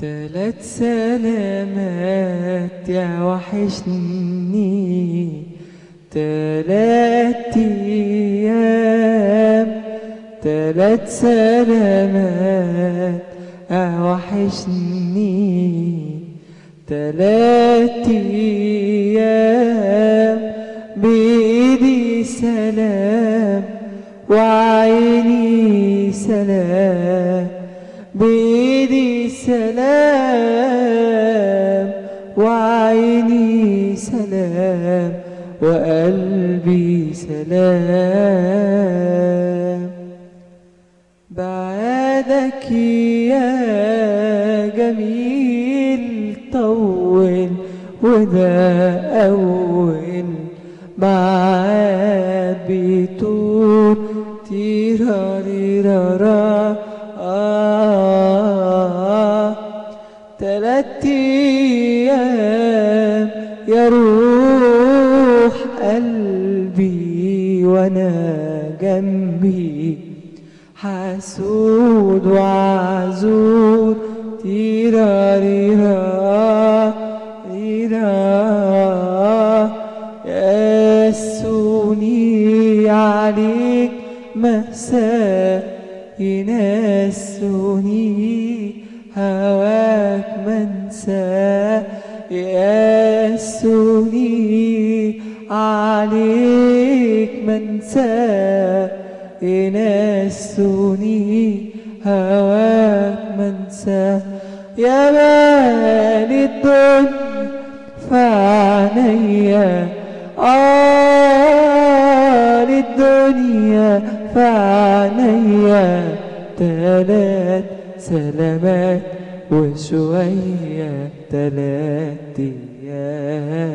تلات سلامات يا وحشني تلات ايام تلات سلامات يا وحشني تلات ايام بايدي سلام وعيني سلام بإيدي سلام وعيني سلام وقلبي سلام بعدك يا جميل طول وده أول بعد بيطول تيراريرارا آه تلات أيام يا روح قلبي وأنا جنبي حسود وعزود تيراريرا ريرا يسوني عليك مأساة ينسوني هواك منسى يسوني عليك منسى ينسوني هواك منسى يا مال الدنيا فعنيا آه للدنيا فعنيا تلات سلامات وشوية تلات أيام